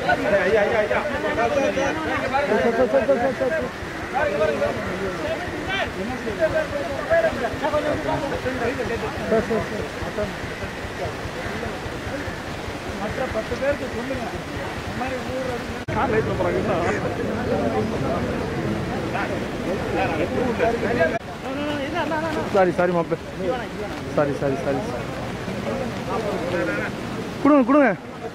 Sorry sorry மாப்பிள்ள sorry sorry sorry கொடுங்க கொடுங்க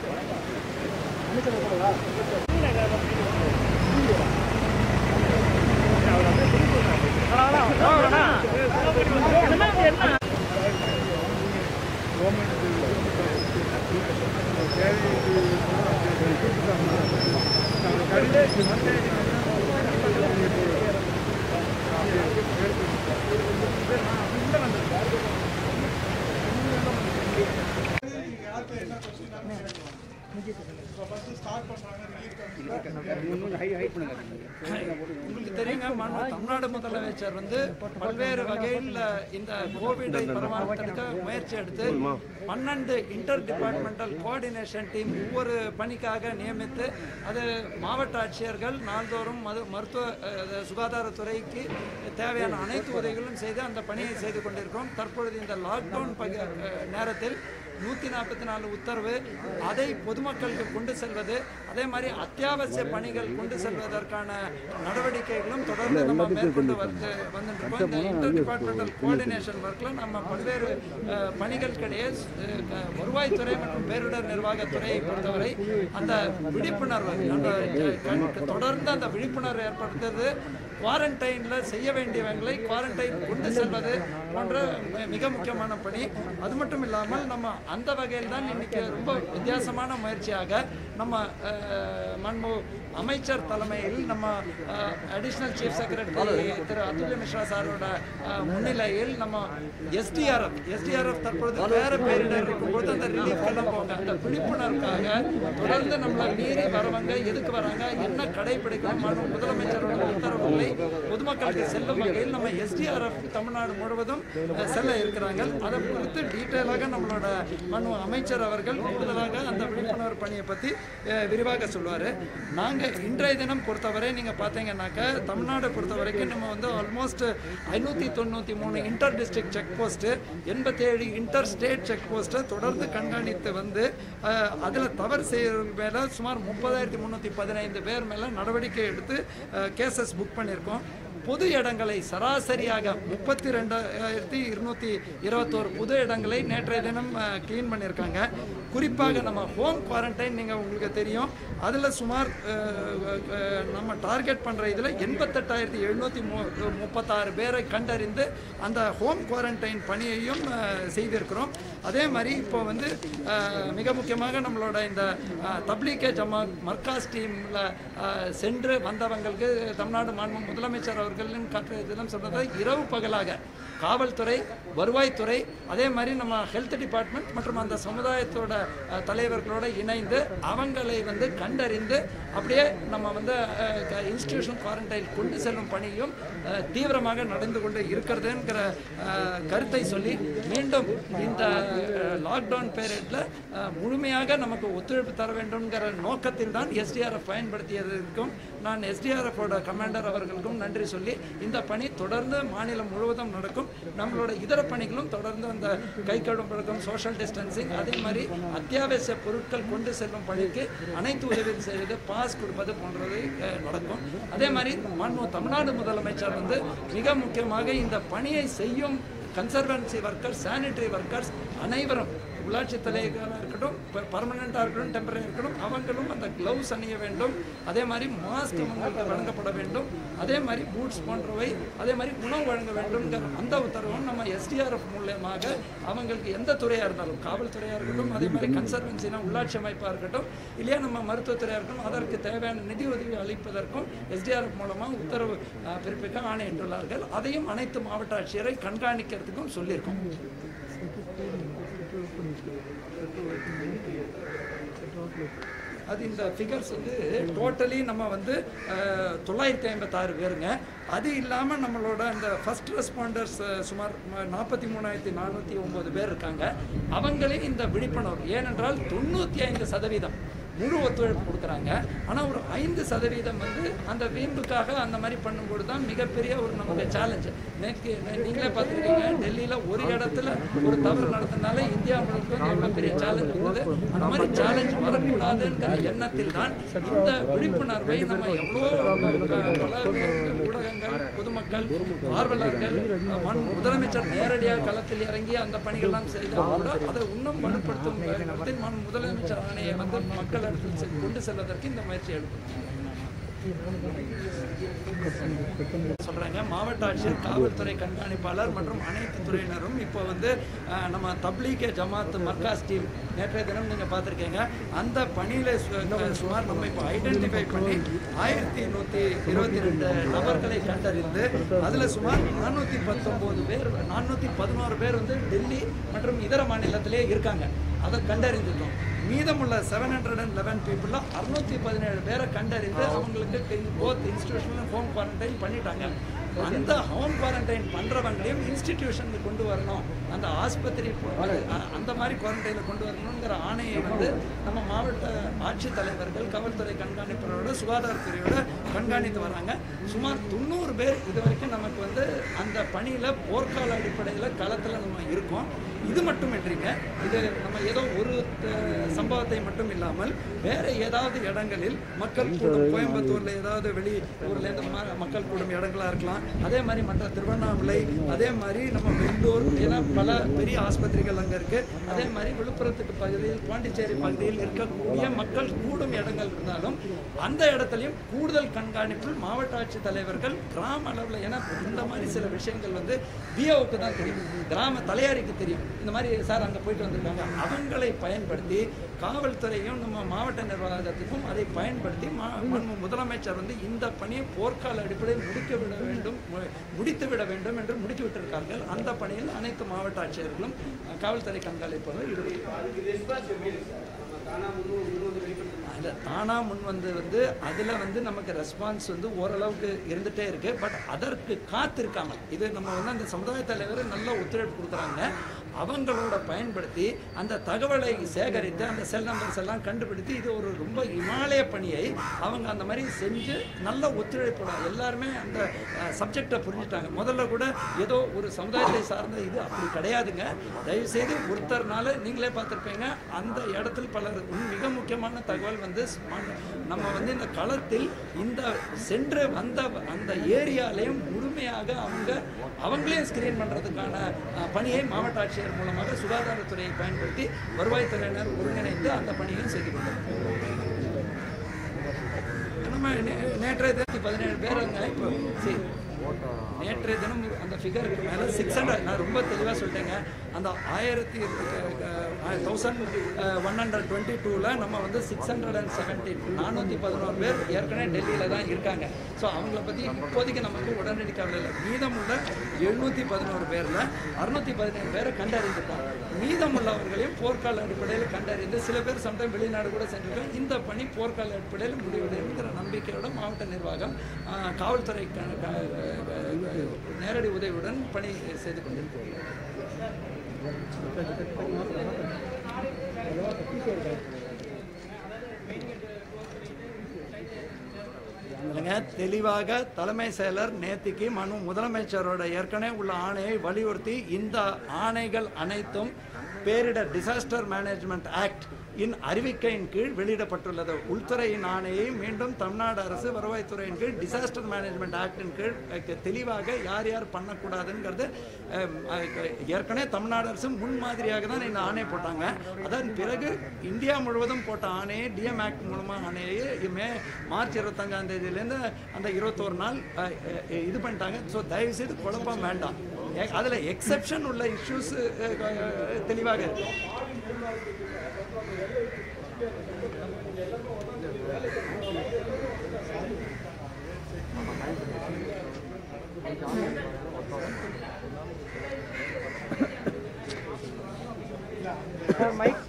உங்களுக்கு தெரியுங்க மாண்பு தமிழ்நாடு முதலமைச்சர் வந்து பல்வேறு வகையில் இந்த கோவிடை பரவாமல் தடுக்க முயற்சி எடுத்து பன்னெண்டு இன்டர் டிபார்ட்மெண்டல் கோஆர்டினேஷன் டீம் ஒவ்வொரு பணிக்காக நியமித்து அது மாவட்ட ஆட்சியர்கள் நாள்தோறும் மது மருத்துவ அஹ், சுகாதாரத்துறைக்கு தேவையான அனைத்து உதவிகளும் செய்து அந்த பணியை செய்து கொண்டிருக்கிறோம் தற்பொழுது இந்த லாக்டவுன் பக- அஹ், நேரத்தில் நூற்றி நாற்பத்தி நாலு உத்தரவு அதை பொதுமக்களுக்கு கொண்டு செல்வது அதே மாதிரி அத்தியாவசிய பணிகள் கொண்டு செல்வதற்கான நடவடிக்கைகளும் தொடர்ந்து நம்ம மேற்கொண்டு வந்து வந்துருக்கோம் இந்த இன்டர் டிபார்ட்மெண்டல் கோஆர்டினேஷன் ஒர்க்கில் நம்ம பல்வேறு அஹ், பணிகளுக்கிடையே அஹ், க- வருவாய்த்துறை மற்றும் பேரிடர் நிர்வாகத்துறையை பொறுத்தவரை அந்த விழிப்புணர்வு அந்த அஹ், க- தொடர்ந்து அந்த விழிப்புணர்வு ஏற்படுத்துறது குவாரண்டைனில் செய்ய வேண்டியவங்களை குவாரண்டைன் கொண்டு செல்வது போன்ற மி- மிக முக்கியமான பணி அது மட்டும் இல்லாமல் நம்ம அந்த வகையில் தான் இன்னைக்கு ரொம்ப வித்தியாசமான முயற்சியாக நம்ம அஹ், மன்மு அமைச்சர் தலைமையில் நம்ம அடிஷ்னல் சீஃப் செக்ரட்டரி திரு அதுல்ய மிஸ்ரா சாரோட அஹ், முன்னிலையில் நம்ம எஸ்டிஆர்எஃப் எஸ்டிஆர்எஃப் தற்பொழுது வேற பேரிடர் இருக்கும்போது அந்த ரிலீஃப் எல்லாம் போங்க அந்த விழிப்புணர்வுக்காக தொடர்ந்து நம்மளை மீறி வரவங்க எதுக்கு வராங்க என்ன கடைபிடிக்கணும் மற்றும் முதலமைச்சரோட உத்தரவுகளை பொதுமக்களுக்கு செல்லும் வகையில் நம்ம எஸ்டிஆர்எஃப் தமிழ்நாடு முழுவதும் அஹ், செல்ல இருக்கிறாங்க அதை குறித்து டீட்டெயிலாக நம்மளோட மனு அமைச்சர் அவர்கள் கூடுதலாக அந்த விழிப்புணர்வு பணியை பற்றி அஹ், விரிவாக சொல்லுவார் நாங்கள் இன்றைய தினம் பொறுத்தவரை நீங்கள் பார்த்தீங்கன்னாக்க தமிழ்நாடு பொறுத்த வரைக்கும் நம்ம வந்து ஆல்மோஸ்ட் ஐநூற்றி தொண்ணூற்றி மூணு இன்டர் டிஸ்ட்ரிக்ட் செக் போஸ்ட்டு எண்பத்தேழு இன்டர் ஸ்டேட் செக் போஸ்ட்டை தொடர்ந்து கண்காணித்து வந்து அதில் தவறு செய்கிறவங்க மேலே சுமார் முப்பதாயிரத்தி முந்நூற்றி பதினைந்து பேர் மேலே நடவடிக்கை எடுத்து கேசஸ் புக் பண்ணியிருக்கோம் பொது இடங்களை சராசரியாக முப்பத்தி ரெண்டாயிரத்தி இருநூத்தி இருபத்தோரு பொது இடங்களை நேற்றைய தினம் க்ளீன் பண்ணியிருக்காங்க குறிப்பாக நம்ம ஹோம் குவாரண்டைன் நீங்கள் உங்களுக்கு தெரியும் அதில் சுமார் அஹ், அஹ், நம்ம டார்கெட் பண்ணுற இதில் எண்பத்தெட்டாயிரத்தி எழுநூற்றி மு முப்பத்தாறு பேரை கண்டறிந்து அந்த ஹோம் குவாரண்டைன் பணியையும் அஹ், செய்திருக்கிறோம் அதே மாதிரி இப்போ வந்து அஹ், மிக முக்கியமாக நம்மளோட இந்த அஹ், தப்லீகே ஜமாத் மர்காஸ் டீமில் சென்று வந்தவங்களுக்கு தமிழ்நாடு மாண்பு முதலமைச்சர் அவர்களின் கற்ற தினம் சொன்னதை இரவு பகலாக காவல்துறை வருவாய்த்துறை அதே மாதிரி நம்ம ஹெல்த் டிபார்ட்மெண்ட் மற்றும் அந்த சமுதாயத்தோட அஹ், தலைவர்களோட இணைந்து அவங்களை வந்து கண்டறிந்து அப்படியே நம்ம வந்து இன்ஸ்டிடியூஷன் குவாரண்டைன் கொண்டு செல்லும் பணியும் அஹ், தீவிரமாக நடந்து கொண்டு இருக்கிறதுங்கிற அஹ், கருத்தை சொல்லி மீண்டும் இந்த லாக்டவுன் பீரியடில் முழுமையாக நமக்கு ஒத்துழைப்பு தர வேண்டும்ங்கிற நோக்கத்தில் தான் எஸ்டிஆர்எஃப் பயன்படுத்தியதற்கும் நான் எஸ்டிஆர்எஃபோட கமாண்டர் அவர்களுக்கும் நன்றி சொல்லி இந்த பணி தொடர்ந்து மாநிலம் முழுவதும் நடக்கும் நம்மளோட இதர பணிகளும் தொடர்ந்து அந்த கை கழுவும் பழக்கம் சோஷியல் டிஸ்டன்சிங் அதே மாதிரி அத்தியாவசிய பொருட்கள் கொண்டு செல்லும் பணிக்கு அனைத்து உதவியும் செய்வது பாஸ் கொடுப்பது போன்றது அஹ், நடக்கும் அதே மாதிரி மாண்பு தமிழ்நாடு முதலமைச்சர் வந்து மிக முக்கியமாக இந்த பணியை செய்யும் கன்சர்வன்சி ஒர்க்கர்ஸ் சானிட்டரி ஒர்க்கர்ஸ் அனைவரும் உள்ளாட்சி தலைவர்களாக இருக்கட்டும் பர்மனெண்ட்டாக இருக்கட்டும் டெம்பரரி இருக்கட்டும் அவங்களும் அந்த க்ளவுஸ் அணிய வேண்டும் அதே மாதிரி மாஸ்க் அவங்களுக்கு வழங்கப்பட வேண்டும் அதே மாதிரி பூட்ஸ் போன்றவை அதே மாதிரி உணவு வழங்க வேண்டும்ங்கிற அந்த உத்தரவும் நம்ம எஸ்டிஆர்எஃப் மூலியமாக அவங்களுக்கு எந்த துறையாக இருந்தாலும் காவல்துறையாக இருக்கட்டும் அதே மாதிரி கன்சர்வன்சினா உள்ளாட்சி அமைப்பாக இருக்கட்டும் இல்லையா நம்ம மருத்துவத்துறையாக இருக்கட்டும் அதற்கு தேவையான நிதி உதவி அளிப்பதற்கும் எஸ்டிஆர்எஃப் மூலமாக உத்தரவு அஹ், பிறப்பிக்க ஆணையிட்டுள்ளார்கள் அதையும் அனைத்து மாவட்ட ஆட்சியரை கண்காணிக்கிறதுக்கும் சொல்லியிருக்கோம் அது இந்த ஃபிகர்ஸ் வந்து டோட்டலி நம்ம வந்து அஹ், தொள்ளாயிரத்தி ஐம்பத்தாறு பேருங்க அது இல்லாமல் நம்மளோட அந்த ஃபர்ஸ்ட் ரெஸ்பாண்டர்ஸ் சுமார் நாற்பத்தி மூணாயிரத்தி நானூற்றி ஒம்பது பேர் இருக்காங்க அவங்களே இந்த விழிப்புணர்வு ஏனென்றால் தொண்ணூற்றி ஐந்து சதவீதம் முழு ஒத்துழைப்பு கொடுக்குறாங்க ஆனால் ஒரு ஐந்து சதவீதம் வந்து அந்த வீம்புக்காக அந்த மாதிரி பண்ணும்போது தான் மிகப்பெரிய ஒரு நமக்கு சேலஞ்சு நேற்று நீங்களே பார்த்துருக்கீங்க டெல்லியில் ஒரு இடத்துல ஒரு தவறு நடத்தினால இந்தியா முழுக்க எவ்வளோ பெரிய சேலஞ்ச் வந்தது அந்த மாதிரி சேலஞ்ச் வரக்கூடாதுங்கிற எண்ணத்தில் தான் இந்த விழிப்புணர்வை நம்ம எவ்வளோ பல ஊடகங்கள் பொதுமக்கள் ஆர்வலர்கள் மண் முதலமைச்சர் நேரடியாக களத்தில் இறங்கி அந்த பணிகள்லாம் செய்தால் கூட அதை இன்னும் வலுப்படுத்தும் கருத்தில் மண் முதலமைச்சர் ஆணையை வந்து மக்கள் இடத்தில் செ- கொண்டு செல்வதற்கு இந்த முயற்சி எடுக்கும் சொல்றாங்க மாவட்ட ஆட்சியர் காவல்துறை கண்காணிப்பாளர் மற்றும் அனைத்து துறையினரும் இப்போ வந்து அஹ், நம்ம தப்லீகே ஜமாத் மர்காஸ் டீம் நேற்றைய தினம் நீங்க பார்த்திருக்கீங்க அந்த பணியில சு- அஹ், சுமார் நம்ம இப்போ ஐடென்டிஃபை பண்ணி ஆயிரத்தி நூத்தி இருபத்தி ரெண்டு நபர்களை கண்டறிந்து அதுல சுமார் நானூத்தி பத்தொன்பது பேர் நானூத்தி பதினோரு பேர் வந்து டெல்லி மற்றும் இதர மாநிலத்திலே இருக்காங்க அதை கண்டறிந்துட்டோம் மீதமுள்ள செவன் ஹண்ட்ரட் அண்ட் லெவன் பீப்புளில் அறுநூத்தி பதினேழு பேரை கண்டறிந்து அவங்களுக்கு போத் இன்ஸ்டிடியூஷன் ஹோம் குவாரண்டைன் பண்ணிட்டாங்க அந்த ஹோம் குவாரண்டைன் பண்றவங்களையும் இன்ஸ்டிடியூஷனுக்கு கொண்டு வரணும் அந்த ஆஸ்பத்திரி போ- அ- அந்த மாதிரி குவாரண்டைனில் கொண்டு வரணுங்கிற ஆணையை வந்து நம்ம மாவட்ட ஆட்சித்தலைவர்கள் காவல்துறை கண்காணிப்பவரோட சுகாதாரத்துறையோட கண்காணித்து வராங்க சுமார் தொண்ணூறு பேர் இது வரைக்கும் நமக்கு வந்து அந்த பணியில போர்க்கால அடிப்படையில் களத்தில் நம்ம இருக்கோம் இது மட்டுமின்றிங்க இது நம்ம ஏதோ ஒரு அஹ், சம்பவத்தை மட்டும் இல்லாமல் வேற ஏதாவது இடங்களில் மக்கள் கூடும் கோயம்புத்தூர்ல ஏதாவது வெளி ஊர்ல இருந்து ம- மக்கள் கூடும் இடங்களா இருக்கலாம் அதே மாதிரி மற்ற திருவண்ணாமலை அதே மாதிரி நம்ம வெள்ளூர் ஏன்னா பல பெரிய ஆஸ்பத்திரிகள் அங்க இருக்கு அதே மாதிரி விழுப்புரத்துக்கு பகுதியில் பாண்டிச்சேரி பகுதியில் இருக்கக்கூடிய மக்கள் கூடும் இடங்கள் இருந்தாலும் அந்த இடத்துலையும் கூடுதல் கண்காணிப்பில் மாவட்ட ஆட்சித் தலைவர்கள் கிராம அளவில் ஏன்னா இந்த மாதிரி சில விஷயங்கள் வந்து பிஓவுக்கு தான் தெரியும் கிராம தலையாரிக்கு தெரியும் இந்த மாதிரி சார் அங்கே போயிட்டு வந்திருக்காங்க அவங்களை பயன்படுத்தி காவல்துறையும் நம்ம மாவட்ட நிர்வாகத்துக்கும் அதை பயன்படுத்தி மா- மாண்பு முதலமைச்சர் வந்து இந்த பணியை போர்க்கால அடிப்படையில் முடிக்க விட வேண்டும் மு- முடித்து விட வேண்டும் என்று முடித்து விட்டிருக்கார்கள் அந்த பணியில் அனைத்து மாவட்ட ஆட்சியர்களும் அஹ், காவல்துறை கண்காணிப்பவர்கள் ஈடுபட்டு அதில் தானாக முன் வந்து வந்து அதில் வந்து நமக்கு ரெஸ்பான்ஸ் வந்து ஓரளவுக்கு இருந்துகிட்டே இருக்கு பட் அதற்கு காத்திருக்காமல் இது நம்ம வந்து அந்த சமுதாய தலைவர் நல்ல ஒத்துழைப்பு கொடுக்குறாங்க அவங்களோட பயன்படுத்தி அந்த தகவலை சேகரித்து அந்த செல் நம்பர்ஸ் எல்லாம் கண்டுபிடித்து இது ஒரு ரொம்ப இமாலய பணியை அவங்க அந்த மாதிரி செஞ்சு நல்ல ஒத்துழைப்போட எல்லாருமே அந்த சப்ஜெக்டை புரிஞ்சுட்டாங்க முதல்ல கூட ஏதோ ஒரு சமுதாயத்தை சார்ந்த இது அப்படி கிடையாதுங்க தயவுசெய்து ஒருத்தர்னால நீங்களே பார்த்துருப்பீங்க அந்த இடத்தில் பலர் உம் மிக முக்கியமான தகவல் வந்து ஸ்மா- நம்ம வந்து இந்த களத்தில் இந்த சென்று வந்த அந்த ஏரியாலையும் முழுமையாக அவங்க அவங்களே ஸ்கிரீன் பண்ணுறதுக்கான அஹ், பணியை மாவட்ட ஆட்சியர் மூலமாக சுகாதாரத்துறையை பயன்படுத்தி வருவாய்த்துறையினர் ஒருங்கிணைந்து அந்த பணியும் செய்து கொண்டிருக்கிறார் நம்ம நே- நேற்றைய தினம் பதினேழு பேர் அங்கே இப்போ சரி நேற்றைய தினம் அந்த ஃபிகருக்கு மேலே சிக்ஸ் ஹண்ட்ரட் நான் ரொம்ப தெளிவாக சொல்லிட்டேங்க அந்த ஆயிரத்தி தௌசண்ட் ஒன் ஹண்ட்ரட் டுவெண்ட்டி டூவில் நம்ம வந்து சிக்ஸ் ஹண்ட்ரட் அண்ட் செவன்டீன் நானூற்றி பதினோரு பேர் ஏற்கனவே டெல்லியில் தான் இருக்காங்க ஸோ அவங்கள பற்றி இப்போதைக்கு நமக்கு உடனடி கவலை இல்லை மீதமுள்ள எழுநூற்றி பதினோரு பேரில் அறுநூற்றி பதினேழு பேரை கண்டறிந்துட்டோம் மீதமுள்ளவர்களையும் போர்க்கால அடிப்படையில் கண்டறிந்து சில பேர் சம்டைம் வெளிநாடு கூட சென்றிருக்கோம் இந்த பணி போர்க்கால அடிப்படையில் முடிவடைங்கிற நம்பிக்கையோட மாவட்ட நிர்வாகம் ஆஹ், காவல்துறை க- க- க- நேரடி உதவியுடன் பணி செய்து கொண்டிருக்கிறது இல்லைங்க தெளிவாக தலைமை செயலர் நேத்திக்கு மனு முதலமைச்சரோட ஏற்கனவே உள்ள ஆணையை வலியுறுத்தி இந்த ஆணைகள் அனைத்தும் பேரிடர் டிசாஸ்டர் மேனேஜ்மெண்ட் ஆக்ட் இன் அறிவிக்கையின் கீழ் வெளியிடப்பட்டுள்ளது உள்துறையின் ஆணையை மீண்டும் தமிழ்நாடு அரசு வருவாய்த்துறையின் கீழ் டிசாஸ்டர் மேனேஜ்மெண்ட் ஆக்டின் கீழ் அஹ், தெளிவாக யார் யார் பண்ணக்கூடாதுங்கிறது அஹ், அஹ், ஏற்கனவே தமிழ்நாடு அரசு முன்மாதிரியாக தான் இந்த ஆணை போட்டாங்க அதன் பிறகு இந்தியா முழுவதும் போட்ட ஆணையை டிஎம் ஆக்ட் மூலமாக ஆணையை மே மார்ச் இருபத்தஞ்சாம் தேதியிலேருந்து அந்த இருபத்தோரு நாள் அஹ், அஹ், இது பண்ணிட்டாங்க ஸோ தயவுசெய்து குழப்பம் வேண்டாம் எ- அதுல எக்ஸெப்ஷன் உள்ள இஷ்யூஸ் தெளிவாக இருக்கு sir mike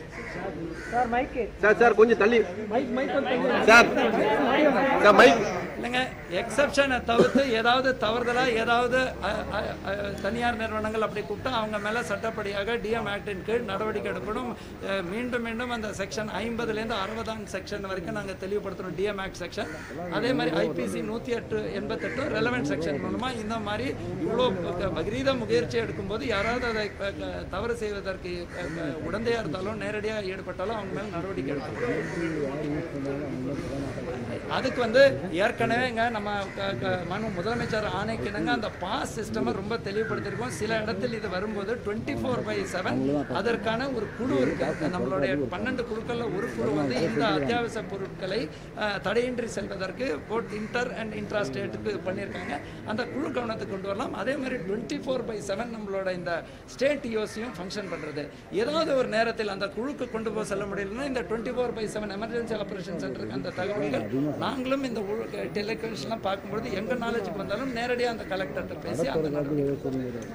sir mike sir sir கொஞ்சம் தள்ளி mike mike sir sir mike இல்லைங்க எக்ஸப்ஷனை தவிர்த்து ஏதாவது தவறுதலா ஏதாவது அ, அ, அ, தனியார் நிறுவனங்கள் அப்படி கூப்பிட்டா அவங்க மேல சட்டப்படியாக டிஎம் ஆக்டின் கீழ் நடவடிக்கை எடுக்கணும் அ, மீண்டும் மீண்டும் அந்த செக்ஷன் ஐம்பதுலேருந்து அறுபதாம் செக்ஷன் வரைக்கும் நாங்கள் தெளிவுபடுத்தணும் டிஎம் ஆக்ட் செக்ஷன் அதே மாதிரி ஐபிசி நூற்றி எட்டு எண்பத்தெட்டு ரெலவெண்ட் செக்ஷன் மூலமா இந்த மாதிரி இவ்வளோ பகிரீத முயற்சி எடுக்கும்போது யாராவது அதை அ, க- தவறு செய்வதற்கு அ, அ, உடந்தையா இருந்தாலும் நேரடியாக ஈடுபட்டாலும் அவங்க மேல நடவடிக்கை எடுக்கணும் அதுக்கு வந்து ஏற்கனவேங்க நம்ம க- க- மனு முதலமைச்சர் ஆணைக்கிணங்க அந்த பாஸ் சிஸ்டமை ரொம்ப தெளிவுபடுத்தியிருக்கோம் சில இடத்தில் இது வரும்போது டுவெண்ட்டி ஃபோர் பை செவன் அதற்கான ஒரு குழு இருக்கு நம்மளுடைய பன்னெண்டு குழுக்கள்ல ஒரு குழு வந்து இந்த அத்தியாவசிய பொருட்களை அஹ், தடையின்றி செல்வதற்கு போட் இன்டர் அண்ட் இன்ட்ரா ஸ்டேட்டுக்கு பண்ணியிருக்காங்க அந்த குழு கவனத்துக்கு கொண்டு வரலாம் அதே மாதிரி டுவெண்ட்டி ஃபோர் பை செவன் நம்மளோட இந்த ஸ்டேட் யோசியும் ஃபங்க்ஷன் பண்றது ஏதாவது ஒரு நேரத்தில் அந்த குழுக்கு கொண்டு போக செல்ல முடியலன்னா இந்த twenty four by seven emergency operation சென்டருக்கு அந்த தகவல்கள் நாங்களும் இந்த டெலிகன்ஸ்லாம் பார்க்கும்பொழுது எங்க நாலேஜுக்கு வந்தாலும் நேரடியாக அந்த கலெக்டர்கிட்ட பேசி அந்த நடவடிக்கை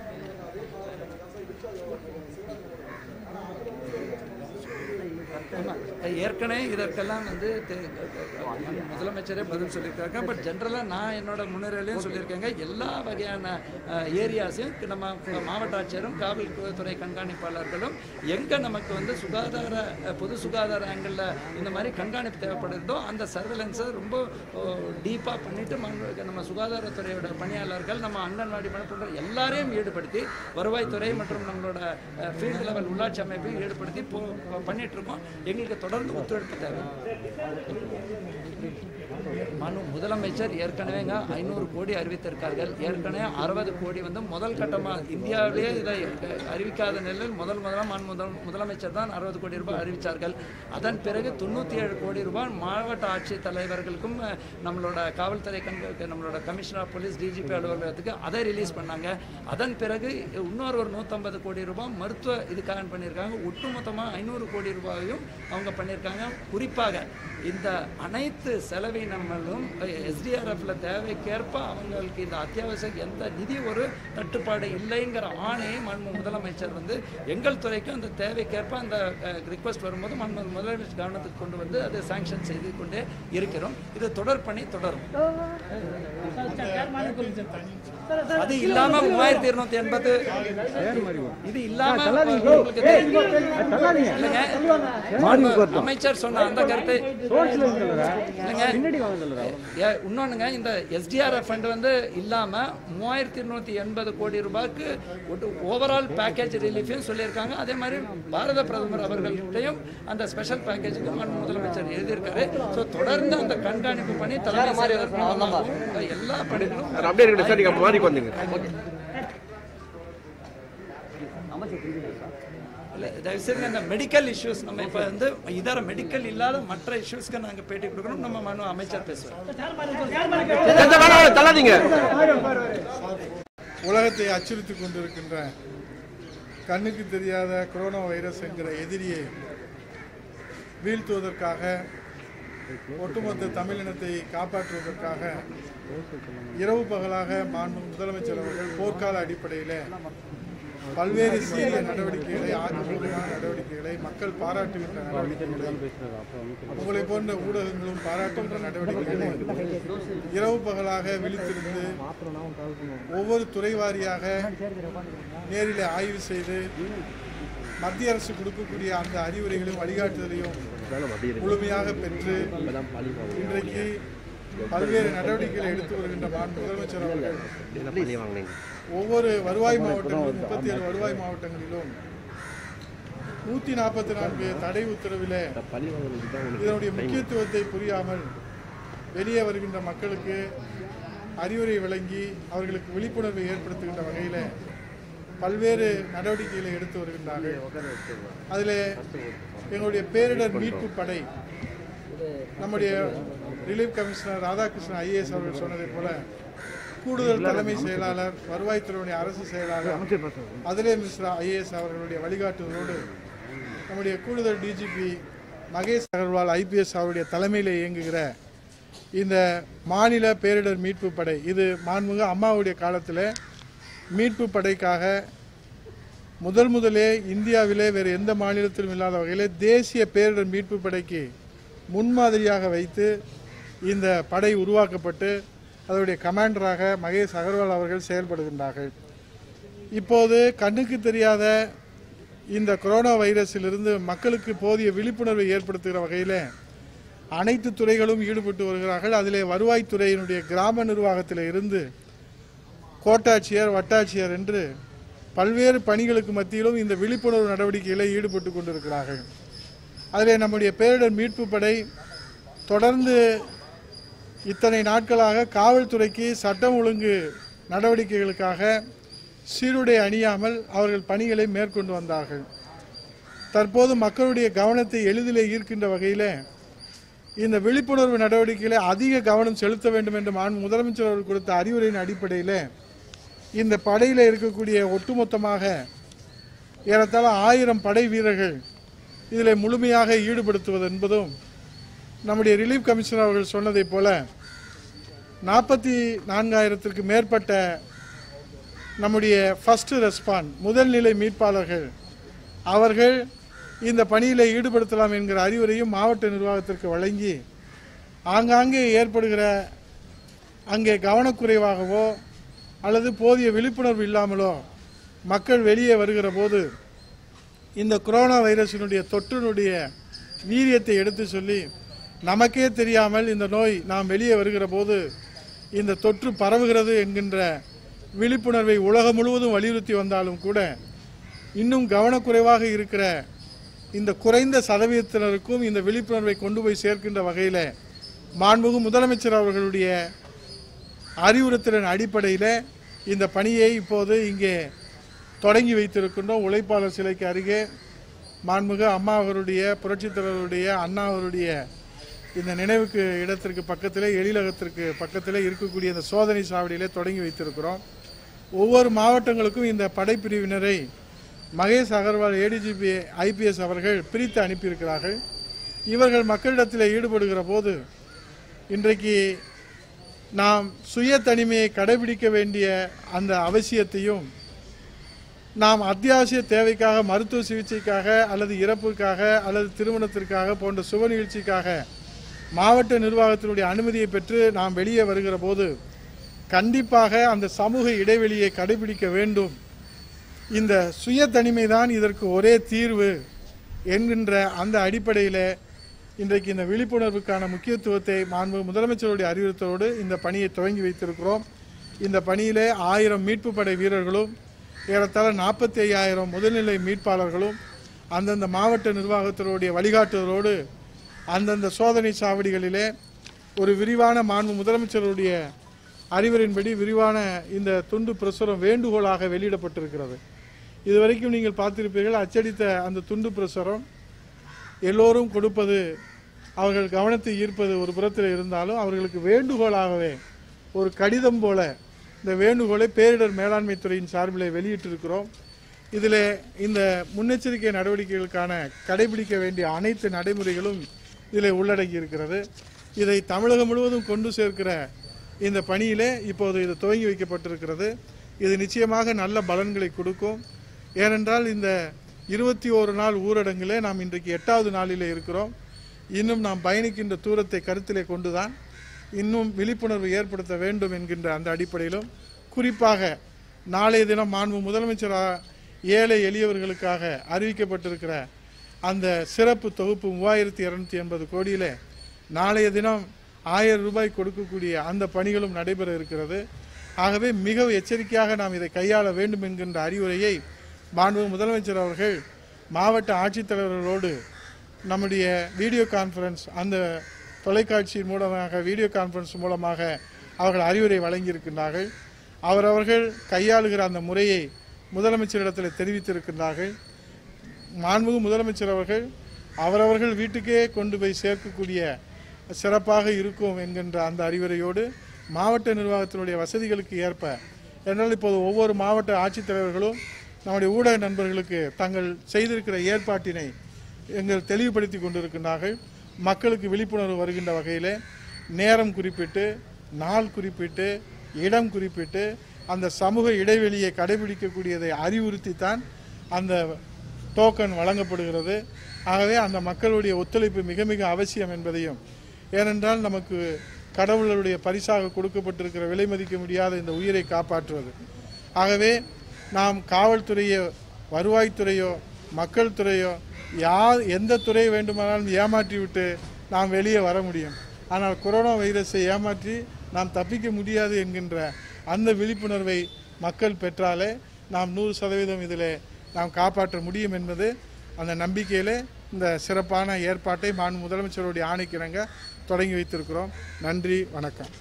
ஆமா. ஏற்கனவே இதற்கெல்லாம் வந்து தெ- முதலமைச்சரே பதில் சொல்லியிருக்காங்க பட் ஜென்ரலாக நான் என்னோட முன்னுரையிலையும் சொல்லியிருக்கேங்க எல்லா வகையான ஏரியாஸையும் நம்ம மாவட்ட ஆட்சியரும் காவல்துறை கண்காணிப்பாளர்களும் எங்கே நமக்கு வந்து சுகாதார அஹ், பொது சுகாதார ஆங்கிளில் இந்த மாதிரி கண்காணிப்பு தேவைப்படுதோ அந்த சர்வேலன்ஸை ரொம்ப டீப்பாக பண்ணிட்டு மங்க- நம்ம சுகாதாரத்துறையோட பணியாளர்கள் நம்ம அங்கன்வாடி பணிப்புற எல்லாரையும் ஈடுபடுத்தி வருவாய்த்துறை மற்றும் நம்மளோட ஃபீல்டு லெவல் உள்ளாட்சி அமைப்பையும் ஈடுபடுத்தி போ பண்ணிட்டு இருக்கோம் எங்களுக்கு தொடர்ந்து ஒத்துழைப்பு தேவை மனு முதலமைச்சர் ஏற்கனவேங்க ஐநூறு கோடி அறிவித்திருக்கார்கள் ஏற்கனவே அறுபது கோடி வந்து முதல் கட்டமாக இந்தியாவிலேயே இதை அறிவிக்காத நிலையில் முதல் முதலாம் மாண்பு முதல் முதலமைச்சர் தான் அறுபது கோடி ரூபாய் அறிவித்தார்கள் அதன் பிறகு தொண்ணூற்றி ஏழு கோடி ரூபாய் மாவட்ட ஆட்சித் தலைவர்களுக்கும் அஹ், நம்மளோட காவல்துறை கண்க நம்மளோட கமிஷனர் ஆஃப் போலீஸ் டிஜிபி அலுவலகத்துக்கு அதை ரிலீஸ் பண்ணாங்க அதன் பிறகு இன்னொரு ஒரு நூற்றம்பது கோடி ரூபாய் மருத்துவ இதுக்காக பண்ணியிருக்காங்க ஒட்டுமொத்தமாக ஐநூறு கோடி ரூபாயும் அவங்க பண்ணியிருக்காங்க குறிப்பாக இந்த அனைத்து செலவினங்களும் எஸ்டிஆர்எஃப்ல தேவைக்கேற்ப அவங்களுக்கு இந்த அத்தியாவசிய எந்த நிதி ஒரு தட்டுப்பாடு இல்லைங்கிற ஆணையை மன்மு முதலமைச்சர் வந்து எங்கள் துறைக்கு அந்த தேவைக்கேற்ப அந்த ரிக்வஸ்ட் வரும்போது மன்மு முதலமைச்சர் கவனத்துக்கு கொண்டு வந்து அதை சாங்ஷன் செய்து கொண்டே இருக்கிறோம் இது தொடர் பணி தொடரும் அது இல்லாம மூவாயிரத்தி இருநூத்தி எண்பது இது இல்லாம உங்களுக்கு தெரியும். இல்லைங்க. அமைச்சர் சொன்ன அந்த கருத்தை இல்லைங்க. ஏ, இன்னொன்னுங்க இந்த எஸ்டிஆர்எஃப் ஃபண்ட் வந்து இல்லாம மூவாயிரத்தி இருநூத்தி எண்பது கோடி ரூபாய்க்கு ஓவரால் பேக்கேஜ் ரிலீஃபையும் சொல்லியிருக்காங்க அதே மாதிரி பாரத பிரதமர் அவர்கள்கிட்டையும் அந்த ஸ்பெஷல் பேக்கேஜுக்கு மாண்பு முதலமைச்சர் எழுதியிருக்காரு ஸோ தொடர்ந்து அந்த கண்காணிப்பு பண்ணி தலைமை செயலர் மூலமாகவும் எல்லா பணிகளும் அப்படியே இருக்கட்டும் சார் நீங்கள் மாறி வந்துங்க இல்ல, தயவு செய்து அந்த மெடிக்கல் இஷ்யூஸ் நம்ம இப்போ வந்து இதர மெடிக்கல் இல்லாத மற்ற இஷ்யூஸ்க்கு நாங்கள் பேட்டி கொடுக்கணும் நம்ம மனு அமைச்சர் பேசுவோம் தள்ளாதீங்க உலகத்தை அச்சுறுத்திக் கொண்டிருக்கின்ற கண்ணுக்கு தெரியாத கொரோனா வைரஸ் என்கிற எதிரியை வீழ்த்துவதற்காக ஒட்டுமொத்த தமிழினத்தை காப்பாற்றுவதற்காக இரவு பகலாக மாண்பு முதலமைச்சர் அவர்கள் போர்க்கால அடிப்படையில் பல்வேறு சீரிய நடவடிக்கைகளை ஆக்கப்பூர்வமான நடவடிக்கைகளை மக்கள் பாராட்டுகின்ற நடவடிக்கைகளை உங்களை போன்ற ஊடகங்களும் பாராட்டுகின்ற நடவடிக்கைகளை இரவு பகலாக விழித்திருந்து ஒவ்வொரு துறை வாரியாக நேரில் ஆய்வு செய்து மத்திய அரசு கொடுக்கக்கூடிய அந்த அறிவுரைகளையும் வழிகாட்டுதலையும் முழுமையாக பெற்று இன்றைக்கு பல்வேறு நடவடிக்கைகளை எடுத்து வருகின்ற மாண்பு முதலமைச்சர் அவர்கள் ஒவ்வொரு வருவாய் மாவட்டங்களிலும் முப்பத்தி ஏழு வருவாய் மாவட்டங்களிலும் நூற்றி நாற்பத்தி நான்கு தடை உத்தரவில் இதனுடைய முக்கியத்துவத்தை புரியாமல் வெளியே வருகின்ற மக்களுக்கு அறிவுரை வழங்கி அவர்களுக்கு விழிப்புணர்வை ஏற்படுத்துகின்ற வகையில் பல்வேறு நடவடிக்கைகளை எடுத்து வருகின்றார்கள் அதில் எங்களுடைய பேரிடர் மீட்பு படை நம்முடைய ரிலீஃப் கமிஷனர் ராதாகிருஷ்ணன் ஐஏஎஸ் அவர்கள் சொன்னதைப் போல கூடுதல் தலைமை செயலாளர் வருவாய்த்துறையுடைய அரசு செயலாளர் அதிலே மிஸ்ரா ஐஏஎஸ் அவர்களுடைய வழிகாட்டுதலோடு நம்முடைய கூடுதல் டிஜிபி மகேஷ் அகர்வால் ஐபிஎஸ் அவருடைய தலைமையில் இயங்குகிற இந்த மாநில பேரிடர் மீட்பு படை இது மாண்புமிகு அம்மாவுடைய காலத்தில் மீட்பு படைக்காக முதல் முதலே இந்தியாவிலே வேறு எந்த மாநிலத்திலும் இல்லாத வகையில் தேசிய பேரிடர் மீட்பு படைக்கு முன்மாதிரியாக வைத்து இந்த படை உருவாக்கப்பட்டு அதனுடைய கமாண்டராக மகேஷ் அகர்வால் அவர்கள் செயல்படுகின்றார்கள் இப்போது கண்ணுக்கு தெரியாத இந்த கொரோனா வைரஸிலிருந்து மக்களுக்கு போதிய விழிப்புணர்வை ஏற்படுத்துகிற வகையில் அனைத்து துறைகளும் ஈடுபட்டு வருகிறார்கள் அதிலே வருவாய்த்துறையினுடைய கிராம நிர்வாகத்தில் இருந்து கோட்டாட்சியர் வட்டாட்சியர் என்று பல்வேறு பணிகளுக்கு மத்தியிலும் இந்த விழிப்புணர்வு நடவடிக்கைகளை ஈடுபட்டு கொண்டிருக்கிறார்கள் அதிலே நம்முடைய பேரிடர் மீட்பு படை தொடர்ந்து இத்தனை நாட்களாக காவல்துறைக்கு சட்டம் ஒழுங்கு நடவடிக்கைகளுக்காக சீருடை அணியாமல் அவர்கள் பணிகளை மேற்கொண்டு வந்தார்கள் தற்போது மக்களுடைய கவனத்தை எளிதிலே ஈர்க்கின்ற வகையில் இந்த விழிப்புணர்வு நடவடிக்கைகளை அதிக கவனம் செலுத்த வேண்டும் என்று மாண்பு முதலமைச்சர் அவர்கள் கொடுத்த அறிவுரையின் அடிப்படையில் இந்த படையில் இருக்கக்கூடிய ஒட்டுமொத்தமாக ஏறத்தாழ ஆயிரம் படை வீரர்கள் இதில் முழுமையாக ஈடுபடுத்துவது என்பதும் நம்முடைய ரிலீஃப் கமிஷனர் அவர்கள் சொன்னதைப் போல நாற்பத்தி நான்காயிரத்திற்கு மேற்பட்ட நம்முடைய ஃபர்ஸ்ட் ரெஸ்பாண்ட் முதல்நிலை மீட்பாளர்கள் அவர்கள் இந்த பணியில் ஈடுபடுத்தலாம் என்கிற அறிவுரையும் மாவட்ட நிர்வாகத்திற்கு வழங்கி ஆங்காங்கே ஏற்படுகிற அங்கே கவனக்குறைவாகவோ அல்லது போதிய விழிப்புணர்வு இல்லாமலோ மக்கள் வெளியே வருகிற போது இந்த கொரோனா வைரஸினுடைய தொற்றினுடைய வீரியத்தை எடுத்து சொல்லி நமக்கே தெரியாமல் இந்த நோய் நாம் வெளியே வருகிற போது இந்த தொற்று பரவுகிறது என்கின்ற விழிப்புணர்வை உலகம் முழுவதும் வலியுறுத்தி வந்தாலும் கூட இன்னும் கவனக்குறைவாக இருக்கிற இந்த குறைந்த சதவீதத்தினருக்கும் இந்த விழிப்புணர்வை கொண்டு போய் சேர்க்கின்ற வகையில் மாண்புகு முதலமைச்சர் அவர்களுடைய அறிவுறுத்தலின் அடிப்படையில் இந்த பணியை இப்போது இங்கே தொடங்கி வைத்திருக்கின்றோம் உழைப்பாளர் சிலைக்கு அருகே மாண்புமிகு அம்மா அவருடைய புரட்சித் தலைவருடைய அண்ணா அவருடைய இந்த நினைவுக்கு இடத்திற்கு பக்கத்திலே எழிலகத்திற்கு பக்கத்திலே இருக்கக்கூடிய இந்த சோதனை சாவடியிலே தொடங்கி வைத்திருக்கிறோம் ஒவ்வொரு மாவட்டங்களுக்கும் இந்த படைப்பிரிவினரை மகேஷ் அகர்வால் ஏடிஜிபி ஐபிஎஸ் அவர்கள் பிரித்து அனுப்பியிருக்கிறார்கள் இவர்கள் மக்களிடத்தில் ஈடுபடுகிற போது இன்றைக்கு நாம் சுய தனிமையை கடைபிடிக்க வேண்டிய அந்த அவசியத்தையும் நாம் அத்தியாவசிய தேவைக்காக மருத்துவ சிகிச்சைக்காக அல்லது இறப்புக்காக அல்லது திருமணத்திற்காக போன்ற சுப நிகழ்ச்சிக்காக மாவட்ட நிர்வாகத்தினுடைய அனுமதியை பெற்று நாம் வெளியே வருகிற போது கண்டிப்பாக அந்த சமூக இடைவெளியை கடைபிடிக்க வேண்டும் இந்த சுய தனிமை தான் இதற்கு ஒரே தீர்வு என்கின்ற அந்த அடிப்படையில் இன்றைக்கு இந்த விழிப்புணர்வுக்கான முக்கியத்துவத்தை மாண்பு முதலமைச்சருடைய அறிவுறுத்தலோடு இந்த பணியை துவங்கி வைத்திருக்கிறோம் இந்த பணியிலே ஆயிரம் மீட்பு படை வீரர்களும் ஏறத்தாழ நாற்பத்தி ஐயாயிரம் முதுநிலை மீட்பாளர்களும் அந்தந்த மாவட்ட நிர்வாகத்தினுடைய வழிகாட்டுதலோடு அந்தந்த சோதனை சாவடிகளிலே ஒரு விரிவான மாண்பு முதலமைச்சருடைய அறிவுரையின்படி விரிவான இந்த துண்டு பிரசுரம் வேண்டுகோளாக வெளியிடப்பட்டிருக்கிறது இதுவரைக்கும் நீங்கள் பார்த்திருப்பீர்கள் அச்சடித்த அந்த துண்டு பிரசுரம் எல்லோரும் கொடுப்பது அவர்கள் கவனத்தை ஈர்ப்பது ஒரு புறத்தில் இருந்தாலும் அவர்களுக்கு வேண்டுகோளாகவே ஒரு கடிதம் போல இந்த வேண்டுகோளை பேரிடர் மேலாண்மை துறையின் சார்பில் வெளியிட்டிருக்கிறோம் இதில் இந்த முன்னெச்சரிக்கை நடவடிக்கைகளுக்கான கடைபிடிக்க வேண்டிய அனைத்து நடைமுறைகளும் இதில் உள்ளடங்கி இருக்கிறது இதை தமிழகம் முழுவதும் கொண்டு சேர்க்கிற இந்த பணியிலே இப்போது இது துவங்கி வைக்கப்பட்டிருக்கிறது இது நிச்சயமாக நல்ல பலன்களை கொடுக்கும் ஏனென்றால் இந்த இருபத்தி ஓரு நாள் ஊரடங்கிலே நாம் இன்றைக்கு எட்டாவது நாளிலே இருக்கிறோம் இன்னும் நாம் பயணிக்கின்ற தூரத்தை கருத்திலே கொண்டுதான் இன்னும் விழிப்புணர்வு ஏற்படுத்த வேண்டும் என்கின்ற அந்த அடிப்படையிலும் குறிப்பாக நாளைய தினம் மாண்பு முதலமைச்சர் ஆ- ஏழை எளியவர்களுக்காக அறிவிக்கப்பட்டிருக்கிற அந்த சிறப்பு தொகுப்பு மூவாயிரத்தி இரநூத்தி எண்பது கோடியிலே நாளைய தினம் ஆயிரம் ரூபாய் கொடுக்கக்கூடிய அந்த பணிகளும் நடைபெற இருக்கிறது ஆகவே மிக எச்சரிக்கையாக நாம் இதை கையாள வேண்டும் என்கின்ற அறிவுரையை மாண்பு முதலமைச்சர் அவர்கள் மாவட்ட ஆட்சித்தலைவர்களோடு நம்முடைய வீடியோ கான்ஃபரன்ஸ் அந்த தொலைக்காட்சியின் மூலமாக வீடியோ கான்ஃபரன்ஸ் மூலமாக அவர்கள் அறிவுரை வழங்கியிருக்கின்றார்கள் அவரவர்கள் கையாளுகிற அந்த முறையை முதலமைச்சரிடத்தில் தெரிவித்திருக்கின்றார்கள் மாண்புமிகு முதலமைச்சர் அவர்கள் அவரவர்கள் வீட்டுக்கே கொண்டு போய் சேர்க்கக்கூடிய சிறப்பாக இருக்கும் என்கின்ற அந்த அறிவுரையோடு மாவட்ட நிர்வாகத்தினுடைய வசதிகளுக்கு ஏற்ப என்றால் இப்போது ஒவ்வொரு மாவட்ட ஆட்சித்தலைவர்களும் நம்முடைய ஊடக நண்பர்களுக்கு தங்கள் செய்திருக்கிற ஏற்பாட்டினை எங்கள் தெளிவுபடுத்தி கொண்டிருக்கின்றார்கள் மக்களுக்கு விழிப்புணர்வு வருகின்ற வகையில் நேரம் குறிப்பிட்டு நாள் குறிப்பிட்டு இடம் குறிப்பிட்டு அந்த சமூக இடைவெளியை கடைபிடிக்கக்கூடியதை அறிவுறுத்தித்தான் அந்த டோக்கன் வழங்கப்படுகிறது ஆகவே அந்த மக்களுடைய ஒத்துழைப்பு மிக மிக அவசியம் என்பதையும் ஏனென்றால் நமக்கு கடவுளுடைய பரிசாக கொடுக்கப்பட்டிருக்கிற விலை மதிக்க முடியாத இந்த உயிரை காப்பாற்றுவது ஆகவே நாம் காவல்துறையோ வருவாய்த்துறையோ மக்கள் துறையோ யார் எந்த துறை வேண்டுமானாலும் ஏமாற்றிவிட்டு நாம் வெளியே வர முடியும் ஆனால் கொரோனா வைரஸை ஏமாற்றி நாம் தப்பிக்க முடியாது என்கின்ற அந்த விழிப்புணர்வை மக்கள் பெற்றாலே நாம் நூறு சதவீதம் இதில் நாம் காப்பாற்ற முடியும் என்பது அந்த நம்பிக்கையிலே இந்த சிறப்பான ஏற்பாட்டை மாண்பு முதலமைச்சருடைய ஆணைக்கிணங்க தொடங்கி வைத்திருக்கிறோம் நன்றி வணக்கம்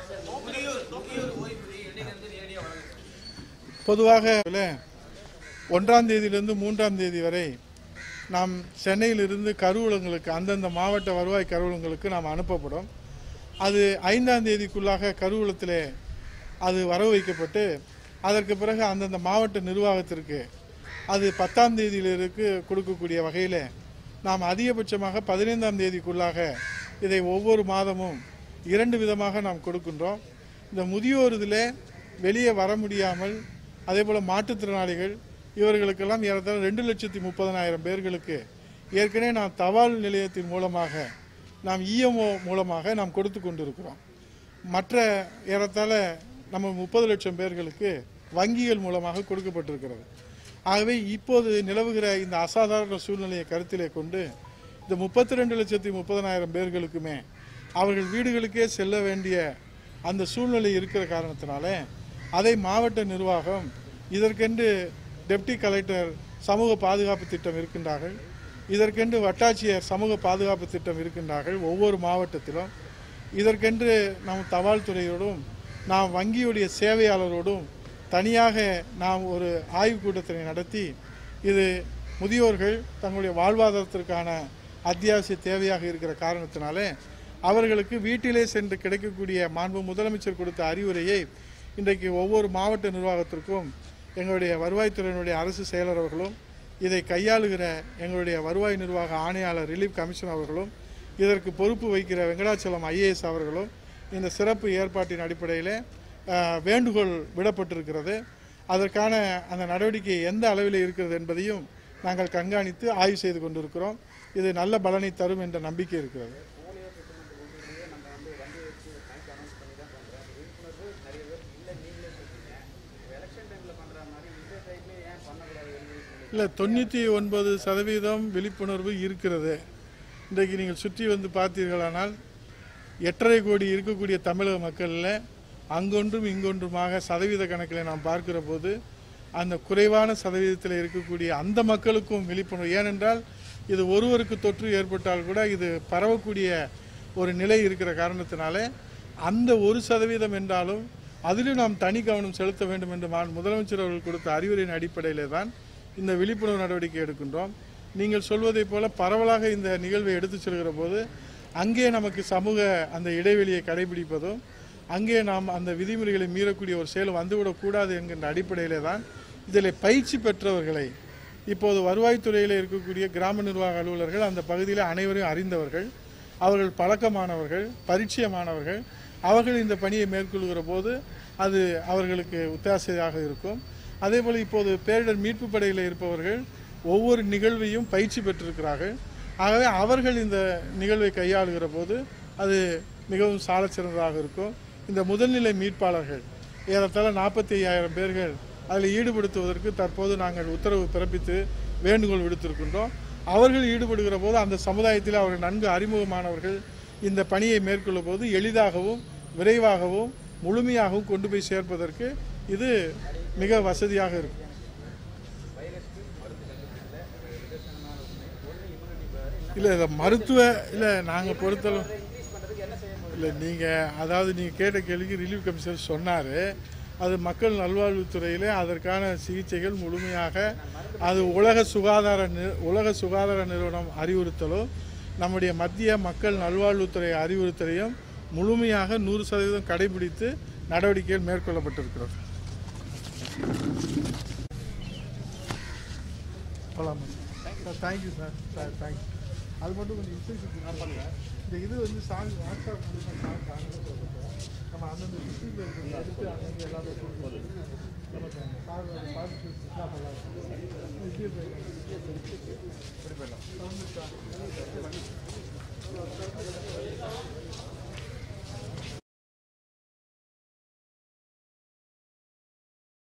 பொதுவாக ஒன்றாம் தேதியிலிருந்து மூன்றாம் தேதி வரை நாம் சென்னையிலிருந்து கருவூலங்களுக்கு அந்தந்த மாவட்ட வருவாய் கருவூலங்களுக்கு நாம் அனுப்பப்படும் அது ஐந்தாம் தேதிக்குள்ளாக கருவூலத்திலே அது வரவு வைக்கப்பட்டு அதற்கு பிறகு அந்தந்த மாவட்ட நிர்வாகத்திற்கு அது பத்தாம் தேதியிலிருக்கு கொடுக்கக்கூடிய வகையில் நாம் அதிகபட்சமாக பதினைந்தாம் தேதிக்குள்ளாக இதை ஒவ்வொரு மாதமும் இரண்டு விதமாக நாம் கொடுக்கின்றோம் இந்த முதியோர் இதில் வெளியே வர முடியாமல் அதே போல் மாற்றுத்திறனாளிகள் இவர்களுக்கெல்லாம் ஏறத்தாழ ரெண்டு லட்சத்தி முப்பதனாயிரம் பேர்களுக்கு ஏற்கனவே நாம் தபால் நிலையத்தின் மூலமாக நாம் இஎம்ஓ மூலமாக நாம் கொடுத்து கொண்டிருக்கிறோம் மற்ற ஏறத்தாழ நம்ம முப்பது லட்சம் பேர்களுக்கு வங்கிகள் மூலமாக கொடுக்கப்பட்டிருக்கிறது ஆகவே இப்போது நிலவுகிற இந்த அசாதாரண சூழ்நிலையை கருத்திலே கொண்டு இந்த முப்பத்தி ரெண்டு லட்சத்தி முப்பதனாயிரம் பேர்களுக்குமே அவர்கள் வீடுகளுக்கே செல்ல வேண்டிய அந்த சூழ்நிலை இருக்கிற காரணத்தினால அதை மாவட்ட நிர்வாகம் இதற்கென்று டெப்டி கலெக்டர் சமூக பாதுகாப்பு திட்டம் இருக்கின்றார்கள் இதற்கென்று வட்டாட்சியர் சமூக பாதுகாப்பு திட்டம் இருக்கின்றார்கள் ஒவ்வொரு மாவட்டத்திலும் இதற்கென்று நாம் தபால் துறையோடும் நாம் வங்கியுடைய சேவையாளரோடும் தனியாக நாம் ஒரு ஆய்வுக் கூட்டத்தினை நடத்தி இது முதியோர்கள் தங்களுடைய வாழ்வாதாரத்திற்கான அத்தியாவசிய தேவையாக இருக்கிற காரணத்தினாலே அவர்களுக்கு வீட்டிலே சென்று கிடைக்கக்கூடிய மாண்பு முதலமைச்சர் கொடுத்த அறிவுரையை இன்றைக்கு ஒவ்வொரு மாவட்ட நிர்வாகத்திற்கும் எங்களுடைய வருவாய்த்துறையினுடைய அரசு செயலர் அவர்களும் இதை கையாளுகிற எங்களுடைய வருவாய் நிர்வாக ஆணையாளர் ரிலீஃப் கமிஷன் அவர்களும் இதற்கு பொறுப்பு வைக்கிற வெங்கடாச்சலம் ஐஏஎஸ் அவர்களும் இந்த சிறப்பு ஏற்பாட்டின் அடிப்படையில் அஹ், வேண்டுகோள் விடப்பட்டிருக்கிறது அதற்கான அந்த நடவடிக்கை எந்த அளவில் இருக்கிறது என்பதையும் நாங்கள் கண்காணித்து ஆய்வு செய்து கொண்டிருக்கிறோம் இது நல்ல பலனை தரும் என்ற நம்பிக்கை இருக்கிறது இல்லை தொண்ணூற்றி ஒன்பது சதவீதம் விழிப்புணர்வு இருக்கிறது இன்றைக்கு நீங்கள் சுற்றி வந்து பார்த்தீர்களானால் எட்டரை கோடி இருக்கக்கூடிய தமிழக மக்களில் அங்கொன்றும் இங்கொன்றுமாக சதவீத கணக்கில் நாம் பார்க்கிற போது அந்த குறைவான சதவீதத்தில் இருக்கக்கூடிய அந்த மக்களுக்கும் விழிப்புணர்வு ஏனென்றால் இது ஒருவருக்கு தொற்று ஏற்பட்டால் கூட இது பரவக்கூடிய ஒரு நிலை இருக்கிற காரணத்தினால அந்த ஒரு சதவீதம் என்றாலும் அதிலும் நாம் தனி கவனம் செலுத்த வேண்டும் என்று மாண்பு முதலமைச்சர் அவர்கள் கொடுத்த அறிவுரையின் அடிப்படையிலே தான் இந்த விழிப்புணர்வு நடவடிக்கை எடுக்கின்றோம் நீங்கள் சொல்வதைப் போல பரவலாக இந்த நிகழ்வை எடுத்துச் செல்கிற போது அங்கே நமக்கு சமூக அந்த இடைவெளியை கடைபிடிப்பதும் அங்கே நாம் அந்த விதிமுறைகளை மீறக்கூடிய ஒரு செயல் வந்துவிடக்கூடாது என்கின்ற அடிப்படையிலே தான் இதில் பயிற்சி பெற்றவர்களை இப்போது வருவாய்த்துறையில் இருக்கக்கூடிய கிராம நிர்வாக அலுவலர்கள் அந்த பகுதியில் அனைவரையும் அறிந்தவர்கள் அவர்கள் பழக்கமானவர்கள் பரிச்சயமானவர்கள் அவர்கள் இந்த பணியை மேற்கொள்கிற போது அது அவர்களுக்கு உத்தாசையாக இருக்கும் அதே போல் இப்போது பேரிடர் மீட்பு படையில் இருப்பவர்கள் ஒவ்வொரு நிகழ்வையும் பயிற்சி பெற்றிருக்கிறார்கள் ஆகவே அவர்கள் இந்த நிகழ்வை கையாளுகிற போது அது மிகவும் சாலச் சிறந்ததாக இருக்கும் இந்த முதல்நிலை மீட்பாளர்கள் ஏறத்தாழ நாற்பத்தி ஐயாயிரம் பேர்கள் அதில் ஈடுபடுத்துவதற்கு தற்போது நாங்கள் உத்தரவு பிறப்பித்து வேண்டுகோள் விடுத்திருக்கின்றோம் அவர்கள் ஈடுபடுகிற போது அந்த சமுதாயத்தில் அவர்கள் நன்கு அறிமுகமானவர்கள் இந்த பணியை மேற்கொள்ளும் போது எளிதாகவும் விரைவாகவும் முழுமையாகவும் கொண்டு போய் சேர்ப்பதற்கு இது மிக வசதியாக இருக்கும் இல்லை இதை மருத்துவ இல்லை நாங்கள் பொறுத்தளவு இல்லை நீங்கள் அதாவது நீங்கள் கேட்ட கேள்விக்கு ரிலீஃப் கமிஷனர் சொன்னார் அது மக்கள் நல்வாழ்வுத்துறையில் அதற்கான சிகிச்சைகள் முழுமையாக அது உலக சுகாதார நி- உலக சுகாதார நிறுவனம் அறிவுறுத்தலும் நம்முடைய மத்திய மக்கள் நல்வாழ்வுத்துறை அறிவுறுத்தலையும் முழுமையாக நூறு சதவீதம் கடைபிடித்து நடவடிக்கைகள் மேற்கொள்ளப்பட்டிருக்கிறது போகலாமா sir thank you sir sir thank you அது மட்டும் கொஞ்சம் இன்ஸ்ட்ரக்ஷன் இந்த இது வந்து சாங் வாட்ஸ்அப் மூலிமா சாங் காணுன்னு சொல்லுங்கள் நம்ம அந்தந்த டிஸ்ட்ரிக்டில் இருக்கிற எடுத்து அங்கங்கே எல்லாமே கொடுக்கணும் இப்படி போயிடலாம்